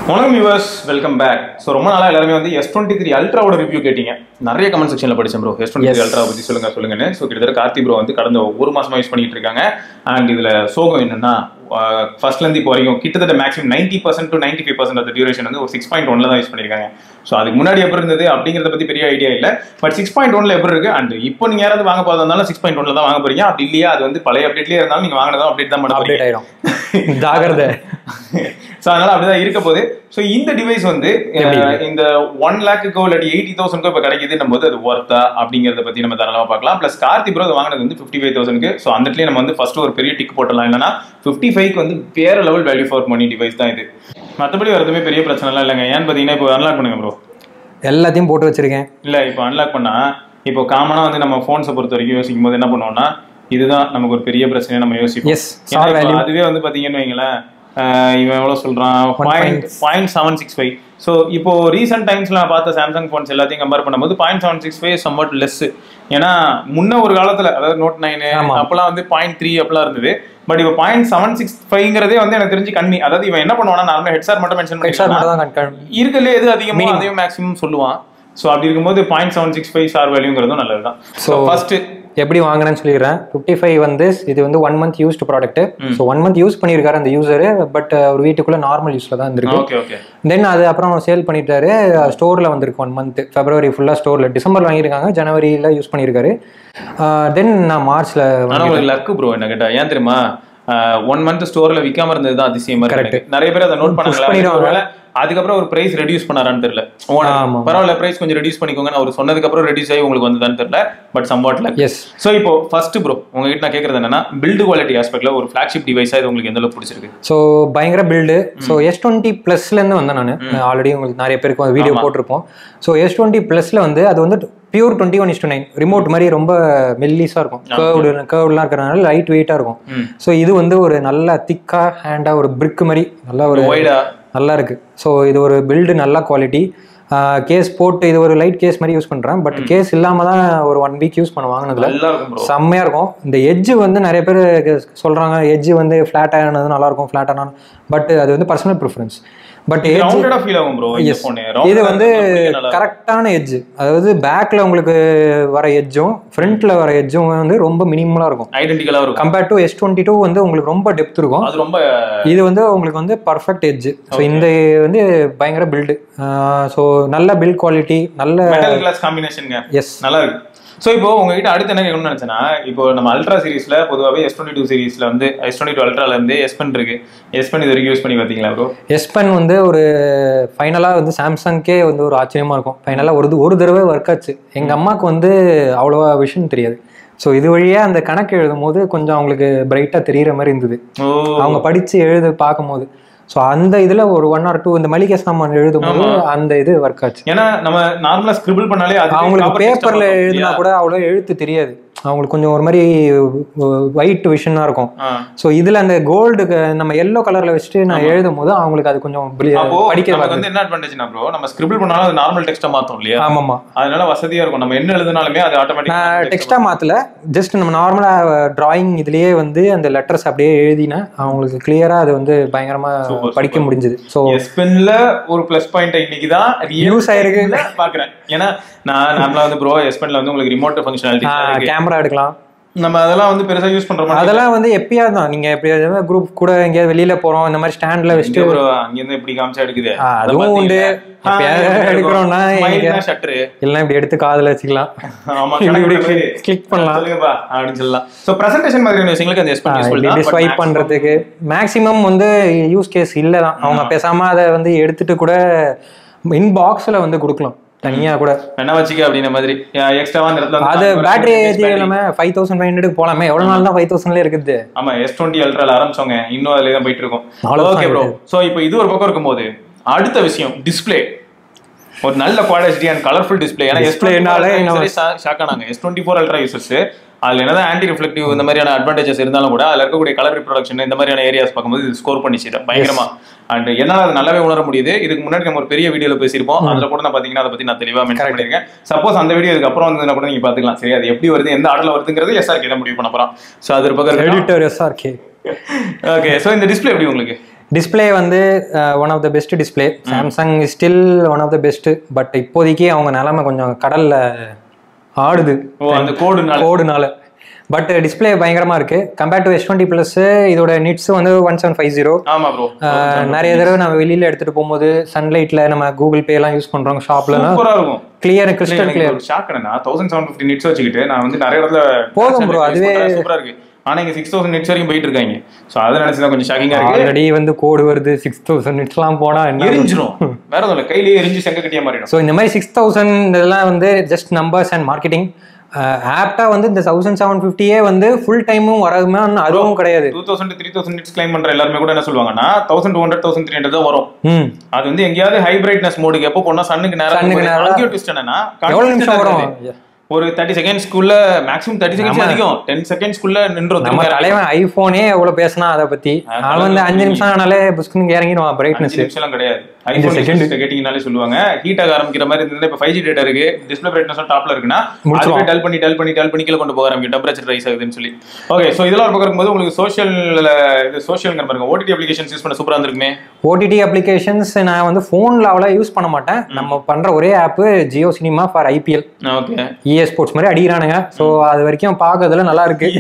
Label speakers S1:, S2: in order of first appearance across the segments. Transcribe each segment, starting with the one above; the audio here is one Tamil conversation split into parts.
S1: வணக்கம் யூவர்ஸ் வெல்கம் பேக் ஸோ ரொம்ப நாளா எல்லாருமே வந்து எஸ் டுவெண்ட்டி த்ரீ அல்ட்ராவோட ரிவ்யூ கேட்டீங்க நிறைய கமெண்ட் செக்ஷன்ல படிச்சேன் bro S twenty three ultra பத்தி சொல்லுங்க சொல்லுங்கன்னு ஸோ கிட்டத்தட்ட கார்த்தி ப்ரோ வந்து கடந்த ஒரு மாசமா யூஸ் பண்ணிட்டு இருக்காங்க அண்ட் இதுல சோகம் என்னன்னா ஃபர்ஸ்ட்ல இருந்து இப்போ வரைக்கும் கிட்டத்தட்ட maximum ninety percent to ninety five percent of duration வந்து ஒரு சிக்ஸ் பாயிண்ட் ஒன்ல தான் யூஸ் பண்ணிருக்காங்க ஸோ அதுக்கு முன்னாடி எப்படி இருந்தது அப்படிங்கிறத பத்தி பெரிய ஐடியா இல்லை பட் சிக்ஸ் பாயிண்ட் ஒன்ல எப்படி இருக்கு அண்ட் இப்போ நீங்க யாராவது வாங்க போறதாலும் சிக்ஸ் பாயிண்ட் ஒன்ல தான் வாங்க போறீங்க அப்படி இல்லையா அது வந்து பழைய அப்டேட்லயே இருந்தாலும் நீங்க வாங்கினதும் அப்டேட் தான் பண்ண போறீங்க
S2: அப்டேட் ஆயிடும் ஜாகிரதை
S1: ஸோ அதனால அப்படிதான் இருக்க போகுது ஸோ இந்த டிவைஸ் வந்து
S2: எப்படி
S1: அஹ், இந்த ஒன் லேக்குக்கோ இல்லாட்டி எயிட்டி தௌசண்ட்க்கோ இப்போ கிடைக்குதுன்னும் போது அது ஒர்த்தா அப்படிங்கிறத பத்தி நம்ம தாராளமா பார்க்கலாம் ப்ளஸ் கார்த்தி ப்ரோ வாங்கினது வந்து ஃபிஃப்டி ஃபைவ் தௌசண்ட்க்கு ஸோ அந்த இடத்துல நம்ம வந்து ஃபர்ஸ்ட் ஒரு பெரிய டிக் போட்டலாம் என்னன்னா ஃபிஃப்டி ஃபைவ்க்கு வந்து வேற level value for money device தான் இது மற்றபடி வரதுமே பெரிய பிரச்சனைலாம் இல்லைங்க ஏன்னு பார்த்தீங்கன்னா இப்போ அன்லாக் பண்ணுங்க ப்ரோ
S2: எல்லாத்தையும் போட்டு வச்சிருக்கேன்
S1: இல்ல இப்போ அன்லாக் பண்ணா இப்போ காமனா வந்து நம்ம ஃபோன்ஸை பொறுத்த வரைக்கும் யோசிக்கும் போது என்ன பண்ணுவோம்னா இதுதான் நமக்கு ஒரு பெரிய பிரச்சனையை நம்ம யோசிப்போம்
S2: எஸ்
S1: ஏன்னா
S2: சார்
S1: இப்ப
S2: வேல்யூ
S1: அதுவே வந்து பாத்தீங்கன்னு வைங்களேன் ஆஹ் இவன் எவ்வளவு சொல்றான் point point seven six five so இப்போ ரீசெண்ட் டைம்ஸ்ல நான் பார்த்த சாம்சங் ஃபோன்ஸ் எல்லாத்தையும் கம்பேர் பண்ணும்போது point seven six five somewhat less ஏன்னா முன்ன ஒரு காலத்துல அதாவது நோட் நைனு
S2: ஆமா.
S1: அப்பெல்லாம் வந்து பாயிண்ட் த்ரீ அப்பெல்லாம் இருந்தது பட் இப்போ பாயிண்ட் செவன் சிக்ஸ் ஃபைவ்ங்கிறதே வந்து எனக்கு தெரிஞ்சு கம்மி அதாவது இவன் என்ன பண்ணுவானா நார்மலா ஹெட்சார் மட்டும் மென்ஷன்
S2: எக்ஸ்ட்ரா
S1: பண்ணி
S2: மட்டும் தான் கண்
S1: இருக்கலே எது அதிகமோ அதையும் மேக்ஸிமம் சொல்லுவான் ஸோ அப்படி இருக்கும்போது point seven six five star வேல்யூங்கிறதும் நல்லதுதான் ஸோ
S2: So-
S1: ஃபர்ஸ்ட்
S2: எப்படி வாங்குறேன்னு சொல்லிடுறேன் ஃபிஃப்டி ஃபைவ் வந்து இது வந்து one month used product so one month use பண்ணியிருக்காரு அந்த யூசர் பட் ஒரு வீட்டுக்குள்ள நார்மல் யூஸ்ல தான் இருந்திருக்கு
S1: ஓகே ஓகே
S2: தென் அது அப்புறம் சேல் பண்ணிட்டாரு ஸ்டோர்ல வந்திருக்கு ஒன் மந்த் ஃபெப்ரவரி ஃபுல்லா ஸ்டோர்ல டிசம்பர் வாங்கியிருக்காங்க ஜனவரியில யூஸ் பண்ணியிருக்காரு தென் நான் மார்ச்ல
S1: ஆனா உங்களுக்கு லக்கு ப்ரோ என்ன கேட்டா ஏன் தெரியுமா ஒன் மந்த் ஸ்டோர்ல விக்காம இருந்தது தான் அதிசயமா இருக்கு
S2: Correct.
S1: எனக்கு. நிறைய பேர் அதை நோட் பண்ணாங்களா
S2: பண்ணிடுவாங்க.
S1: ஒருவேளை அதுக்கப்புறம் ஒரு பிரைஸ் ரெடியூஸ் பண்ணாரான்னு தெரியல Owner,
S2: ஆமா.
S1: பரவாயில்ல பிரைஸ் கொஞ்சம் ரெடியூஸ் பண்ணிக்கோங்க அவர் சொன்னதுக்கு அப்புறம் ரெடியூஸ் ஆகி உங்களுக்கு வந்ததான்னு தெரியல பட் சம்வாட் லக்
S2: எஸ்
S1: சோ இப்போ ஃபர்ஸ்ட் ப்ரோ உங்ககிட்ட நான் கேக்குறது என்னன்னா பில்டு குவாலிட்டி ஆஸ்பெக்ட்ல ஒரு ஃபிளாக்ஷிப் டிவைஸா இது உங்களுக்கு எந்த அளவுக்கு பிடிச்சிருக்கு
S2: ஸோ பயங்கர பில்டு ஸோ எஸ் டுவெண்ட்டி ப்ளஸ்லேருந்து வந்தேன் நான் ஆல்ரெடி உங்களுக்கு நிறைய பேருக்கு வீடியோ போட்டிருப்போம் ஸோ எஸ் டுவெண்ட்டி ப்ளஸில் வந்து அது வந்து pure twenty one is nine remote மாதிரி ரொம்ப மெல்லிஸாக இருக்கும் கேர்வ்டு கேர்வ்லாம் இருக்கிறதுனால லைட் வெயிட்டாக இருக்கும்
S1: ம்.
S2: ஸோ இது வந்து ஒரு நல்ல திக்காக ஹேண்டாக ஒரு பிரிக் மாதிரி நல்ல ஒரு
S1: ஒய்டா
S2: நல்லா இருக்கு ஸோ இது ஒரு பில்டு நல்ல குவாலிட்டி கேஸ் போட்டு இது ஒரு லைட் கேஸ் மாதிரி யூஸ் பண்ணுறேன் பட் கேஸ் இல்லாமல் தான் ஒரு ஒன் வீக் யூஸ் பண்ண வாங்கினதுல
S1: நல்லா இருக்கும் ப்ரோ
S2: செம்மையா இருக்கும் இந்த எட்ஜ் வந்து நிறைய பேர் சொல்றாங்க எட்ஜ் வந்து ஃபிளாட் ஆனது நல்லா இருக்கும் ஃபிளாட் ஆனா பட் அது வந்து பர்சனல் ப்ரிஃபரன்ஸ் பட்
S1: ரவுண்டடா ஃபீல் ஆகும் ப்ரோ இந்த
S2: Yes.
S1: போன்
S2: இது வந்து கரெக்டான எட்ஜ் அதாவது பேக்ல உங்களுக்கு வர எட்ஜும் ஃப்ரண்ட்ல வர எட்ஜும் வந்து ரொம்ப மினிமலா இருக்கும்
S1: ஐடென்டிக்கலா இருக்கும்
S2: compared to S twenty two வந்து உங்களுக்கு ரொம்ப டெப்த் இருக்கும்
S1: அது ரொம்ப
S2: இது வந்து உங்களுக்கு வந்து பர்ஃபெக்ட் எட்ஜ் ஸோ இந்த வந்து பயங்கர பில்டு ஸோ நல்ல பில்ட் குவாலிட்டி நல்ல
S1: மெட்டல் கிளாஸ் காம்பினேஷனுங்க
S2: எஸ்
S1: நல்லா இருக்கு ஸோ இப்போ உங்ககிட்ட அடுத்து என்ன கேட்கணும்னு நினைச்சேன்னா இப்போ நம்ம அல்ட்ரா சீரிஸ்ல பொதுவாகவே எஸ் டுவெண்ட்டி டூ சீரிஸ்ல வந்து எஸ் டுவெண்ட்டி டூ அல்ட்ரால இருந்து எஸ் பென் இருக்கு எஸ் பென் இது வரைக்கும் யூஸ் பண்ணி பார்த்தீங்களா ப்ரோ
S2: எஸ் பென் வந்து ஒரு ஃபைனலாக வந்து சாம்சங்க்கே வந்து ஒரு ஆச்சரியமா இருக்கும் ஃபைனலாக ஒரு து- ஒரு தடவை ஒர்க் ஆச்சு எங்கள் அம்மாவுக்கு வந்து அவ்வளோவா விஷயம் தெரியாது ஸோ இது வழியாக அந்த கணக்கு எழுதும் போது கொஞ்சம் அவங்களுக்கு பிரைட்டாக தெரியிற மாதிரி இருந்தது
S1: ஓ
S2: அவங்க படித்து எழுத பார்க்கும்போது ஸோ அந்த இதில் ஒரு ஒன் ஆர் டூ இந்த மளிகை சாமான் எழுதும் போது அந்த இது ஒர்க் ஆச்சு
S1: ஏன்னா நம்ம நார்மலா ஸ்கிரிபிள் பண்ணாலே அது
S2: அவங்களுக்கு பேப்பரில் எழுதினா கூட அவ்வளோ எழுத்து தெரியாது அவங்களுக்கு கொஞ்சம் ஒரு மாதிரி ஒயிட் விஷனாக இருக்கும் ஸோ இதில் அந்த கோல்டு நம்ம எல்லோ கலரில் வச்சுட்டு நான் எழுதும் போது அவங்களுக்கு அது கொஞ்சம் bri-
S1: அப்போ
S2: படிக்க
S1: நமக்கு வந்து என்ன அட்வான்டேஜ்னா ப்ரோ நம்ம ஸ்கிரிபிள் பண்ணாலும் அது நார்மல் டெக்ஸ்ட்டா மாத்தோம் இல்லையா
S2: ஆமாம்மா
S1: அதனால வசதியா இருக்கும் நம்ம என்ன எழுதினாலுமே அது
S2: நான்
S1: ஆட்டோமேட்டிக்
S2: டெக்ஸ்டா மாத்தல ஜஸ்ட் நம்ம நார்மலா டிராயிங் இதுலயே வந்து அந்த லெட்டர்ஸ் அப்படியே எழுதினேன் அவங்களுக்கு கிளியரா அது வந்து பயங்கரமா
S1: Super,
S2: படிக்க
S1: super.
S2: முடிஞ்சது ஸோ
S1: எஸ் பென்ல ஒரு ப்ளஸ் பாயிண்ட் இன்னைக்கு தான்
S2: Use ஆயிருக்கு.
S1: பாக்குறேன் ஏன்னா நான் நார்மலா வந்து ப்ரோ எஸ் பென்ல வந்து உங்களுக்கு ரிமோட் ஃபங்க்ஷனாலிட்டி இருக்கு
S2: கேமரா எடுக்கலாம்
S1: நம்ம அதெல்லாம் வந்து பெருசா யூஸ் பண்ற மாதிரி
S2: அதெல்லாம் வந்து எப்பயாவது தான் நீங்க எப்பயாவது குரூப் கூட எங்கேயாவது வெளியில போறோம் இந்த மாதிரி ஸ்டாண்ட்ல வச்சுட்டு
S1: ப்ரோ அங்க இருந்து இப்படி காமிச்சா எடுக்குது
S2: ஆ, அதுவும் உண்டு எப்பயாவது எடுக்கிறோம்னா இன்னைக்கு
S1: ஷட்டர்
S2: எல்லாம் இப்படி எடுத்து காதுல வச்சுக்கலாம்
S1: ஆமா
S2: இப்படி இப்படி
S1: கணக்கு
S2: click- click பண்ணலாம்.
S1: சொல்லுங்கப்பா அப்படின்னு சொல்லலாம் சோ பிரசன்டேஷன் மாதிரியான விஷயங்களுக்கு அந்த எஸ் பென் யூஸ்ஃபுல்
S2: இப்படி
S1: தான்
S2: ஸ்வைப் பண்றதுக்கு மேக்ஸிமம் வந்து யூஸ் கேஸ் இல்லை தான் அவங்க பேசாம அதை வந்து எடுத்துட்டு கூட இன்பாக்ஸ்ல வந்து கொடுக்கலாம் தனியா கூட
S1: என்ன வச்சுக்க அப்படின்ற மாதிரி எக்ஸ்ட்ராவா அந்த இடத்துல வந்து
S2: அது
S1: ஒரு
S2: பேட்டரி
S1: battery.
S2: ஏற்றி இல்லாம ஃபைவ் தௌசண்ட் ஃபைவ் ஹண்ட்ரட் போலாமே எவ்வளவு நாள் தான் ஃபைவ் தௌசண்ட்ல இருக்குது
S1: ஆமா எஸ் டுவெண்ட்டி அல்ட்ரால ஆரம்பிச்சவங்க இன்னும் அதுல தான் போயிட்டு இருக்கோம்
S2: அவ்வளவுதான்
S1: ஓகே ப்ரோ சோ இப்போ இது ஒரு பக்கம் இருக்கும்போது அடுத்த விஷயம் டிஸ்ப்ளே ஒரு நல்ல quad HD and colourful display ஏன்னா எஸ்
S2: Displayனாலே
S1: டுவெண்ட்டி ஷாக் ஆனாங்க S twenty four ultra users அதுல என்னதான் ஆன்டி ரிஃப்ளெக்டிவ் இந்த மாதிரியான அட்வான்டேஜஸ் இருந்தாலும் கூட அதுல இருக்கக்கூடிய கலர் ரிப்ரொடக்ஷன் இந்த மாதிரியான ஏரியாஸ் பார்க்கும்போது இது ஸ்கோர் பண்ணிச்சு இதை பயங்கரமா அண்ட் என்னால அது நல்லாவே உணர முடியுது இதுக்கு முன்னாடி நம்ம ஒரு பெரிய வீடியோல பேசியிருப்போம் அதுல கூட நான் பாத்தீங்கன்னா அதை பத்தி நான் தெளிவா மென்ஷன் பண்ணிருக்கேன் சப்போஸ் அந்த வீடியோ இதுக்கு அப்புறம் வந்ததுன்னா கூட நீங்க பாத்துக்கலாம் சரி அது எப்படி வருது எந்த ஆர்டர்ல வருதுங்கிறது எஸ்ஆர்கே தான் முடிவு பண்ண போறோம் சோ அது ஒரு பக்கம் இருக்கட்டும்.
S2: எடிட்டர் எஸ்ஆர்கே
S1: ஓகே சோ இந்த டிஸ்ப்ளே எப்படி உங்களுக்கு
S2: டிஸ்ப்ளே வந்து one of the best display Samsung still one of the best but இப்போதைக்கு அவங்க நிலைமை கொஞ்சம் கடல்ல ஆடுது
S1: ஓ அந்த கோடுனால
S2: கோடுனால பட் டிஸ்ப்ளே பயங்கரமா இருக்கு compared to S twenty plus இதோட நிட்ஸ் வந்து ஒன் செவன் ஃபைவ் ஜீரோ
S1: ஆமா ப்ரோ
S2: நிறைய தடவை நம்ம வெளியில எடுத்துட்டு போகும்போது சன்லைட்ல நம்ம கூகுள் பே எல்லாம் யூஸ் பண்றோம் ஷாப்லனா
S1: சூப்பரா இருக்கும்
S2: கிளியர் கிறிஸ்டல் கிளியர்
S1: ஷாக் என்னன்னா தௌசண்ட் செவன் ஃபிஃப்டி நிட்ஸ் வச்சுக்கிட்டு நான் வந்து நிறைய இடத்துல
S2: போதும் bro, அதுவே-
S1: சூப்பரா இருக்கு ஆனா இங்க சிக்ஸ் தௌசண்ட் நிட்ஸ் வரைக்கும் போயிட்டு இருக்காங்க சோ அதை நினைச்சு தான் கொஞ்சம் ஷாக்கிங்கா இருக்கு
S2: ஆல்ரெடி வந்து கோடு வருது சிக்ஸ் தௌசண்ட் நிட்ஸ்லாம் போனா என்ன
S1: எரிஞ்சிரும் வேற எதுவும் இல்ல கையிலேயே எரிஞ்சு செங்க கட்டியா மாறிடும்
S2: ஸோ இந்த மாதிரி சிக்ஸ் தௌசண்ட் இதெல்லாம் வந்து ஜஸ்ட் நம்பர்ஸ் அண்ட் மார்க்கெட்டிங் ஆப்டா வந்து இந்த தௌசண்ட் செவன் ஃபிஃப்டியே வந்து ஃபுல் டைமும் வரதுமே அதுவும் கிடையாது
S1: two thousand three thousand nits claim பண்ற எல்லாருமே கூட என்ன சொல்லுவாங்கன்னா thousand two hundred thousand three hundred தான் வரும்
S2: ம்
S1: அது வந்து எங்கேயாவது ஹை பிரைட்னஸ் மோடுக்கு எப்போ போனா சன்னுக்கு நேரம்
S2: Sun க்கு நேரா-
S1: அங்கேயும் ட்விஸ்ட் என்னன்னா
S2: எவ்வளவு நிமிஷம் வரும்
S1: ஒரு தேர்ட்டி செகண்ட்ஸ்க்குள்ள மேக்ஸிமம் தேர்ட்டி செகண்ட்ஸ் அதிகம் டென் செகண்ட்ஸ்க்குள்ள நின்றோம்
S2: நம்ம தலைவன் ஐபோனே எவ்வளவு பேசினா அதை பத்தி அவன் வந்து அஞ்சு நிமிஷம் ஆனாலே புஸ்குன்னு இறங்கிடுவான் பிரைட்னஸ்
S1: அஞ்சு நிமிஷம் கிடையாது ஐபோன் செகண்ட் கேட்டீங்கனாலே சொல்லுவாங்க ஹீட் ஆக ஆரம்பிக்கிற மாதிரி இருந்தது இப்ப ஃபைவ் ஜி டேட்டா இருக்கு டிஸ்பிளே பிரைட்னஸ் டாப்ல இருக்குன்னா அதுவே டல் பண்ணி டல் பண்ணி டல் பண்ணி கீழே கொண்டு போக ஆரம்பிக்கும் டெம்பரேச்சர் ரைஸ் ஆகுதுன்னு சொல்லி ஓகே சோ இதெல்லாம் ஒரு பக்கம் இருக்கும்போது உங்களுக்கு சோஷியல் இது சோஷியல் பாருங்க ஓடிடி அப்ளிகேஷன்ஸ் யூஸ் பண்ண சூப்பரா இருந்திருக்குமே
S2: ஓடிடி அப்ளிகேஷன்ஸ் நான் வந்து ஃபோனில் அவ்வளோ யூஸ் பண்ண மாட்டேன் நம்ம பண்ற ஒரே app Jio Cinema for IPL
S1: okay
S2: E A sports மாதிரி அடிக்கிறானுங்க ஸோ அது வரைக்கும் பார்க்கறதுல நல்லா இருக்கு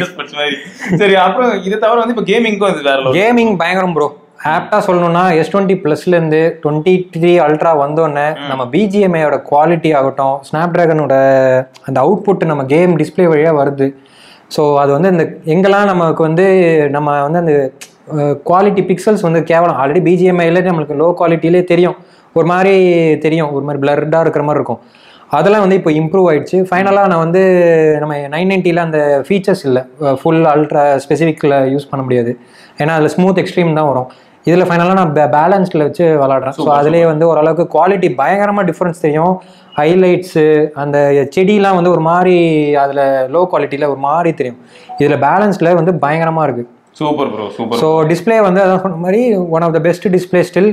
S1: சரி அப்புறம் இது தவிர வந்து இப்ப கேமிங்க்கும் அது வேற level.
S2: கேமிங் பயங்கரம் ப்ரோ ஆப்டா சொல்லணும்னா எஸ் டுவெண்ட்டி ப்ளஸ்லேருந்து டுவெண்ட்டி த்ரீ அல்ட்ரா வந்தோடனே நம்ம பிஜிஎம்ஐயோட குவாலிட்டி ஆகட்டும் ஸ்னாப் ட்ராகனோட அந்த அவுட்புட் நம்ம கேம் டிஸ்ப்ளே வழியாக வருது ஸோ அது வந்து இந்த எங்கெல்லாம் நமக்கு வந்து நம்ம வந்து அந்த குவாலிட்டி பிக்சல்ஸ் வந்து கேவலம் ஆல்ரெடி பிஜிஎம்ஐல நம்மளுக்கு லோ குவாலிட்டிலே தெரியும் ஒரு மாதிரி தெரியும் ஒரு மாதிரி பிளர்டாக இருக்கிற மாதிரி இருக்கும் அதெல்லாம் வந்து இப்போ இம்ப்ரூவ் ஆயிடுச்சு ஃபைனலாக நான் வந்து நம்ம நைன் நைன்ட்டியில் அந்த ஃபீச்சர்ஸ் இல்லை ஃபுல் அல்ட்ரா ஸ்பெசிஃபிக்கில் யூஸ் பண்ண முடியாது ஏன்னா அதில் ஸ்மூத் எக்ஸ்ட்ரீம் தான் வரும் இதில் ஃபைனலாக நான் பேலன்ஸ்டில் வச்சு விளாட்றேன் ஸோ அதுலேயே வந்து ஓரளவுக்கு குவாலிட்டி பயங்கரமாக டிஃப்ரென்ஸ் தெரியும் ஹைலைட்ஸு அந்த செடிலாம் வந்து ஒரு மாதிரி அதில் லோ குவாலிட்டியில் ஒரு மாதிரி தெரியும் இதில் பேலன்ஸில் வந்து பயங்கரமாக இருக்குது
S1: super bro super
S2: so display வந்து அதான் சொன்ன மாதிரி one of the best display still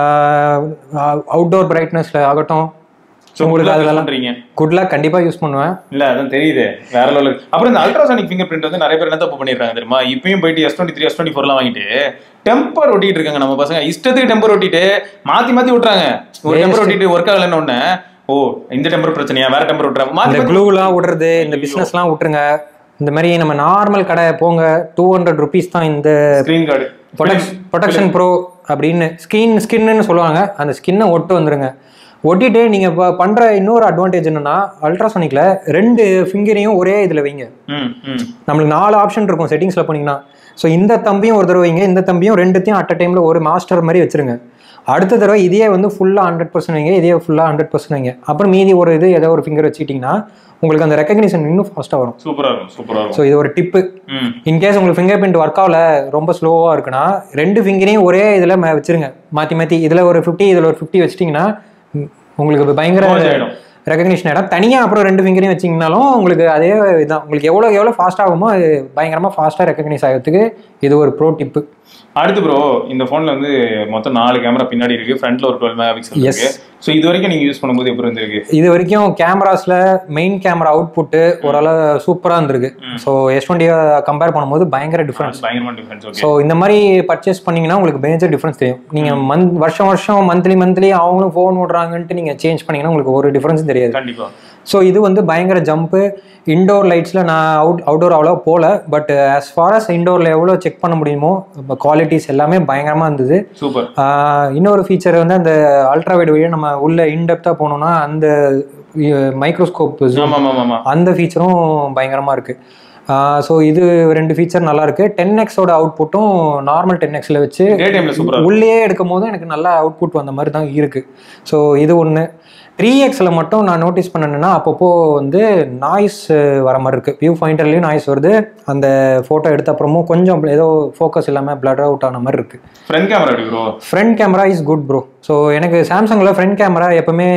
S2: outdoor பிரைட்னஸ்ல ஆகட்டும்
S1: ஸோ
S2: உங்களுக்கு
S1: உங்களுக்கு
S2: அதெல்லாம்
S1: அதெல்லாம் பண்றீங்க
S2: குட்லாக் கண்டிப்பாக யூஸ் பண்ணுவேன்
S1: இல்ல அதான் தெரியுது வேற லெவல் அப்புறம் இந்த அல்ட்ராசானிக் ஃபிங்கர் பிரிண்ட் வந்து நிறைய பேர் என்ன தப்பு பண்ணிடுறாங்க தெரியுமா இப்பயும் போயிட்டு S twenty three S twenty ஃபோர்லாம் வாங்கிட்டு டெம்பர் ஒட்டிட்டு இருக்காங்க நம்ம பசங்க இஷ்டத்துக்கு டெம்பர் ஒட்டிட்டு மாத்தி மாத்தி விட்டுறாங்க ஒரு டெம்பர் ஒட்டிட்டு ஒர்க் ஆகலன்னு ஒண்ணு ஓ இந்த டெம்பர் பிரச்சனையா வேற டெம்பர் விட்டுறாங்க
S2: இந்த
S1: மாத்தி மாத்தி
S2: க்ளூலாம் விடுறது இந்த பிஸ்னஸ்லாம் விட்டுருங்க இந்த மாதிரி நம்ம நார்மல் கடை போங்க டூ ஹண்ட்ரட் ருபீஸ் தான் இந்த
S1: ஸ்கிரீன் கார்டு
S2: ப்ரொடக்ஷன் ப்ரோ அப்படின்னு ஸ்கின் ஸ்கின்னு சொல்லுவாங்க அந்த ஸ்கின்னை ஒட்டு வந்துருங்க ஒட்டிட்டு நீங்கள் இப்போ பண்ணுற இன்னொரு அட்வான்டேஜ் என்னன்னா அல்ட்ராசோனிக்கில் ரெண்டு ஃபிங்கரையும் ஒரே இதில் வைங்க
S1: ம் ம்
S2: நம்மளுக்கு நாலு ஆப்ஷன் இருக்கும் செட்டிங்ஸில் போனீங்கன்னா ஸோ இந்த தம்பியும் ஒரு தடவை வைங்க இந்த தம்பியும் ரெண்டுத்தையும் அட் அ டைமில் ஒரு மாஸ்டர் மாதிரி வச்சிருங்க அடுத்த தடவை இதே வந்து ஃபுல்லாக ஹண்ட்ரட் பர்சன்ட் வைங்க இதே ஃபுல்லாக ஹண்ட்ரட் பர்சன்ட் வைங்க அப்புறம் மீதி ஒரு இது ஏதோ ஒரு ஃபிங்கர் வச்சுக்கிட்டிங்கன்னா உங்களுக்கு அந்த ரெக்கக்னிஷன் இன்னும் ஃபாஸ்ட்டாக வரும்
S1: சூப்பரா இருக்கும் சூப்பரா இருக்கும்
S2: ஸோ இது ஒரு டிப்பு
S1: ம்
S2: இன்கேஸ் உங்களுக்கு ஃபிங்கர் பிரிண்ட் ஒர்க் ஆகல ரொம்ப ஸ்லோவாக இருக்குன்னா ரெண்டு ஃபிங்கரையும் ஒரே இதில் வச்சிருங்க மாற்றி மாற்றி இதில் ஒரு ஃபிஃப்டி இதில் ஒரு ஃபிஃப்டி வச்சிட்டிங்கன்னா ம், உங்களுக்கு பயங்கர
S1: Merge ஆயிடும்.
S2: ரெகக்னிஷன் ஆகிடும் தனியாக அப்புறம் ரெண்டு ஃபிங்கரையும் வச்சிங்கனாலும் உங்களுக்கு அதே இதுதான் உங்களுக்கு எவ்வளோ எவ்வளோ ஃபாஸ்ட் ஆகுமோ அது பயங்கரமாக ஃபாஸ்ட்டாக ரெகக்னைஸ் ஆகிறதுக்கு இது ஒரு ப்ரோ டிப்பு
S1: அடுத்து ப்ரோ இந்த போன்ல வந்து மொத்தம் நாலு கேமரா பின்னாடி இருக்கு ஃப்ரண்ட்ல ஒரு டுவெல் மெகா பிக்சல்
S2: Yes.
S1: இருக்கு ஸோ இது வரைக்கும் நீங்க யூஸ் பண்ணும்போது எப்படி இருந்திருக்கு
S2: இது வரைக்கும் கேமராஸில் மெயின் கேமரா அவுட்புட்டு ஓரளவு சூப்பராக இருந்திருக்கு ஸோ எஸ் டுவெண்ட்டியை கம்பேர் பண்ணும்போது பயங்கர டிஃப்ரென்ஸ்
S1: பயங்கரமா டிஃபரன்ஸ் ஓகே
S2: ஸோ இந்த மாதிரி பர்ச்சேஸ் பண்ணீங்கன்னா உங்களுக்கு மேஜர் டிஃப்ரென்ஸ் தெரியும் நீங்கள் மந்த் வருஷம் வருஷம் மந்த்லி மந்த்லி அவங்களும் ஃபோன் விடுறாங்கன்ட்டு நீங்கள் சேஞ்ச் பண்ணீங்கன்னா உங்களுக்கு ஒரு டிஃப்ரென்ஸும் தெரியாது
S1: கண்டிப்பா
S2: ஸோ இது வந்து பயங்கர ஜம்ப்பு இண்டோர் லைட்ஸில் நான் அவுட் அவுட்டோர் அவ்வளோ போகல பட் as ஃபார் as இண்டோரில் எவ்வளோ செக் பண்ண முடியுமோ குவாலிட்டிஸ் எல்லாமே பயங்கரமாக இருந்தது
S1: சூப்பர்
S2: ஆஹ் இன்னொரு ஃபீச்சர் வந்து அந்த அல்ட்ரா வைட் வழியாக நம்ம உள்ள இன்டெப்த்தாக போனோம்னா அந்த மைக்ரோஸ்கோப்
S1: ஆமா ஆமா ஆமா
S2: அந்த ஃபீச்சரும் பயங்கரமாக இருக்குது ஸோ இது ரெண்டு ஃபீச்சர் நல்லா இருக்கு டென் எக்ஸோட அவுட்புட்டும் நார்மல் டென் எக்ஸில் வச்சு
S1: டே டைம்ல சூப்பரா
S2: உள்ளே எடுக்கும் போது எனக்கு நல்லா அவுட்புட் வந்த மாதிரி தான் இருக்கு ஸோ இது ஒன்று த்ரீ எக்ஸில் மட்டும் நான் நோட்டீஸ் பண்ணேன்னா அப்பப்போ வந்து நாய்ஸ் வர மாதிரி இருக்கு வியூ பாயிண்டர்லேயும் நாய்ஸ் வருது அந்த ஃபோட்டோ எடுத்த அப்புறமும் கொஞ்சம் ஏதோ ஃபோக்கஸ் இல்லாமல் பிளட் அவுட் ஆன மாதிரி இருக்கு
S1: ஃப்ரண்ட் கேமரா எப்படி bro
S2: front camera is good bro so எனக்கு சாம்சங்கில் ஃப்ரண்ட் கேமரா எப்பவுமே